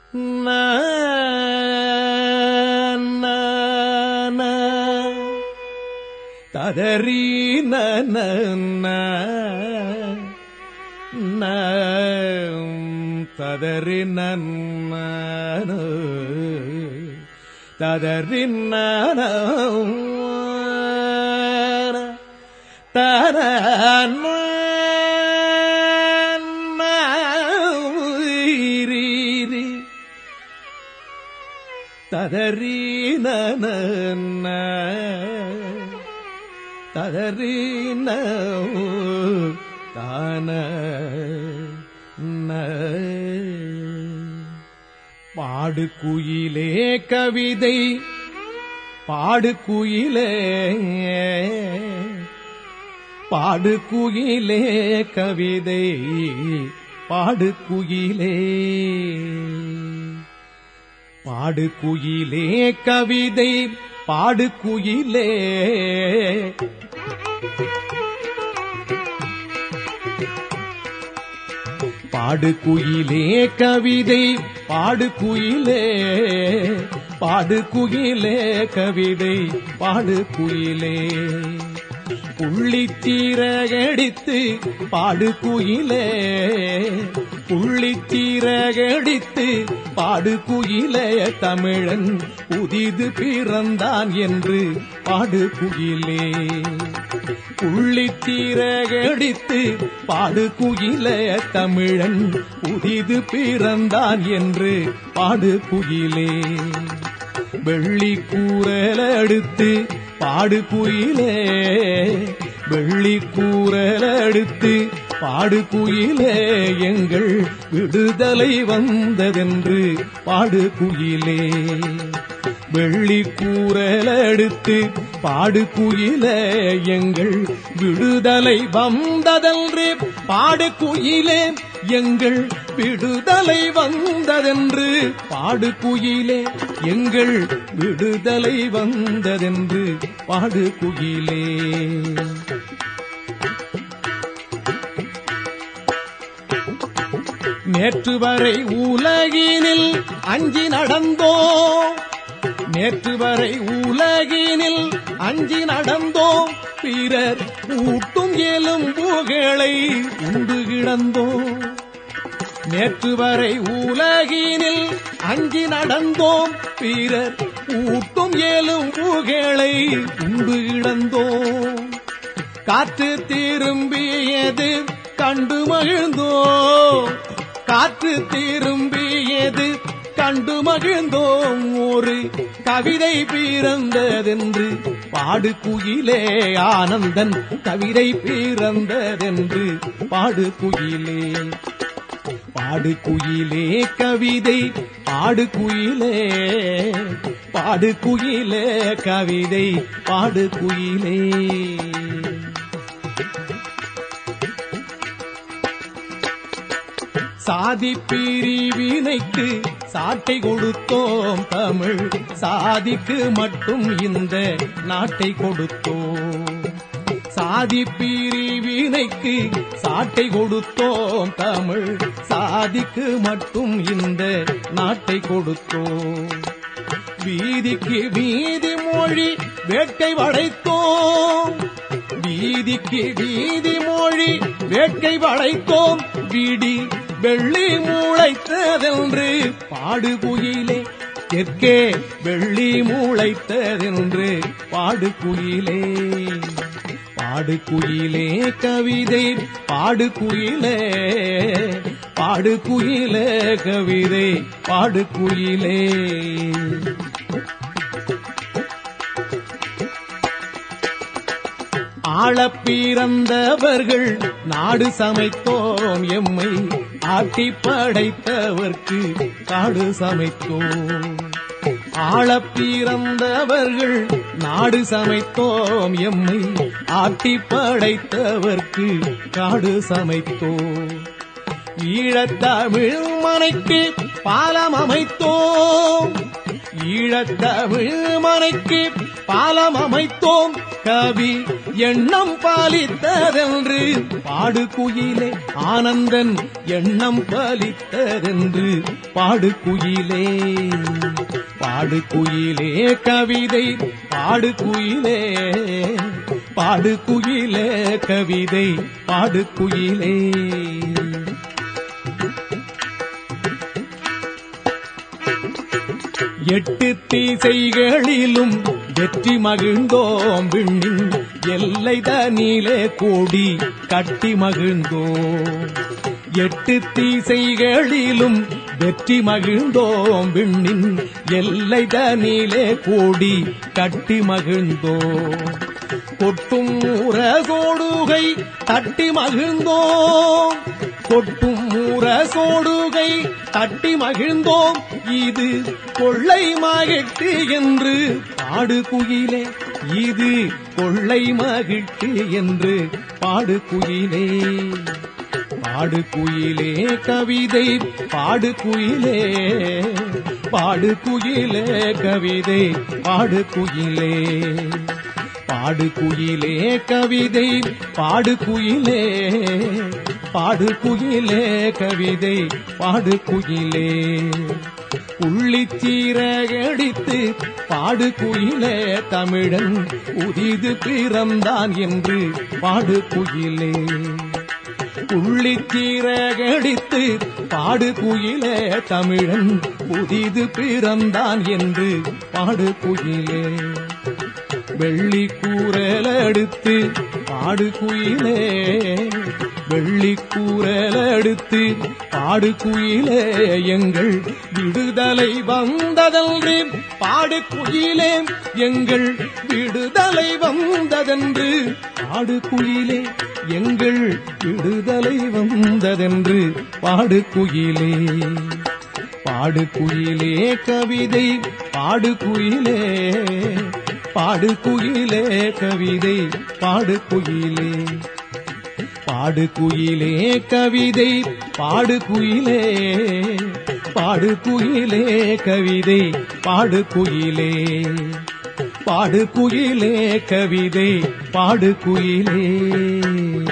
ததறி நன ததறி நன்ன ததறி நன தர ததறி நன ததறி தான பாடு குயிலே கவிதை பாடு குயிலே பாடு குயிலே கவிதை பாடு குயிலே பாடு குயிலே கவிதை பாடு குயிலே பாடு குயிலே கவிதை பாடு குயிலே பாடு குயிலே கவிதை பாடு குயிலே புள்ளித்தீரகடித்து பாடு குயிலே புள்ளித்தீரகடித்து பாடு குயிலே தமிழன் புதிது பிறந்தான் என்று பாடு குயிலே புள்ளித்தீரகடித்து பாடு குயிலே தமிழன் புதிது பிறந்தான் என்று பாடு குயிலே வெள்ளி கூறல் அடுத்து பாடு குயிலே வெள்ளி கூறல் அடுத்து பாடு குயிலே எங்கள் விடுதலை வந்ததென்று பாடு குயிலே வெள்ளி கூறல் அடுத்து பாடு குயிலே எங்கள் விடுதலை வந்ததென்று பாடு குயிலே எங்கள் விடுதலை வந்ததென்று பாடு குயிலே எங்கள் விடுதலை வந்ததென்று பாடு குயிலே நேற்று வரை உலகினில் அஞ்சி நடந்தோம் நேற்று வரை உலகினில் அஞ்சி நடந்தோம் பிறர் ஊட்டும் எலும்புகளை உண்டு கிடந்தோம் நேற்று வரை உலகினில் அஞ்சி நடந்தோம் பிறர் ஊட்டும் எலும்புகளை உண்டு கிடந்தோம் காற்று திரும்பியது கண்டு மகிழ்ந்தோம் காற்று திரும்பியது கண்டு மகிழ்ந்தோம் ஒரு கவிதை பிறந்ததென்று பாடு குயிலே ஆனந்தன் கவிதை பிறந்ததென்று பாடு குயிலே பாடு குயிலே கவிதை பாடு குயிலே பாடு குயிலே கவிதை பாடு குயிலே சாதி பிரிவினைக்கு சாட்டை கொடுத்தோம் தமிழ் சாதிக்கு மட்டும் இந்த நாட்டை கொடுத்தோம் சாதி பிரிவினைக்கு சாட்டை கொடுத்தோம் தமிழ் சாதிக்கு மட்டும் இந்த நாட்டை கொடுத்தோம் வீதிக்கு வீதி மொழி வேட்கை வளைத்தோம் வீதிக்கு வீதி மொழி வேட்கை வளைத்தோம் விடி வெள்ளி மூளைத்ததென்று பாடு குயிலே தெற்கே வெள்ளி மூளைத்ததென்று பாடு குயிலே பாடு குயிலே கவிதை பாடு குயிலே பாடு குயிலே கவிதை பாடு குயிலே ஆளப் பிறந்தவர்கள் நாடு சமைத்தோம் எம்மை ஆட்டி படைத்தவர்க்கு காடு சமைத்தோம் ஆளப் பிறந்தவர்கள் நாடு சமைத்தோம் எம்மை ஆட்டி படைத்தவர்க்கு காடு சமைத்தோம் ஈழத்தமிழ் மனைக்கு பாலம் அமைத்தோம் ஈழத்தமிழ் மனைக்கு பாலம் அமைத்தோம் கவி எண்ணம் பாலித்ததென்று பாடு குயிலே ஆனந்தன் எண்ணம் பாலித்ததென்று பாடு குயிலே பாடு குயிலே கவிதை பாடு குயிலே பாடு குயிலே கவிதை பாடு குயிலே எட்டு தீசைகளிலும் வெற்றி மகிழ்ந்தோம் விண்ணின் எல்லை தனிலே கூடி கட்டி மகிழ்ந்தோம் எட்டு தீசைகளிலும் வெற்றி மகிழ்ந்தோம் விண்ணின் எல்லை தனிலே கூடி கட்டி மகிழ்ந்தோம் கொட்டும் முரசோடுகை தட்டி மகிழ்ந்தோம் கொட்டும் முரசோடுகை தட்டி மகிழ்ந்தோம் இது கொள்ளை மகிழ்ச்சி என்று பாடு குயிலே இது கொள்ளை மகிழ்ச்சி என்று பாடு குயிலே பாடு குயிலே கவிதை பாடு குயிலே பாடு குயிலே கவிதை பாடு குயிலே பாடு குயிலே கவிதை பாடு குயிலே பாடு குயிலே கவிதை பாடு குயிலே உள்ளிச்சீரகடித்து பாடு குயிலே தமிழன் உதிது பிறந்தான் என்று பாடு குயிலே உள்ளிச்சீரகடித்து பாடு குயிலே தமிழன் புதிது பிறந்தான் என்று பாடு குயிலே வெள்ளி கூரல் எடுத்து பாடு குயிலே வெள்ளி கூரல் எடுத்து பாடு குயிலே எங்கள் விடுதலை வந்ததென்று பாடு குயிலே எங்கள் விடுதலை வந்ததென்று பாடு குயிலே எங்கள் விடுதலை வந்ததென்று பாடு குயிலே பாடு குயிலே கவிதை பாடு குயிலே பாடு குயிலே கவிதை பாடு குயிலே பாடு குயிலே கவிதை பாடு குயிலே பாடு குயிலே கவிதை பாடு குயிலே பாடு குயிலே கவிதை பாடு குயிலே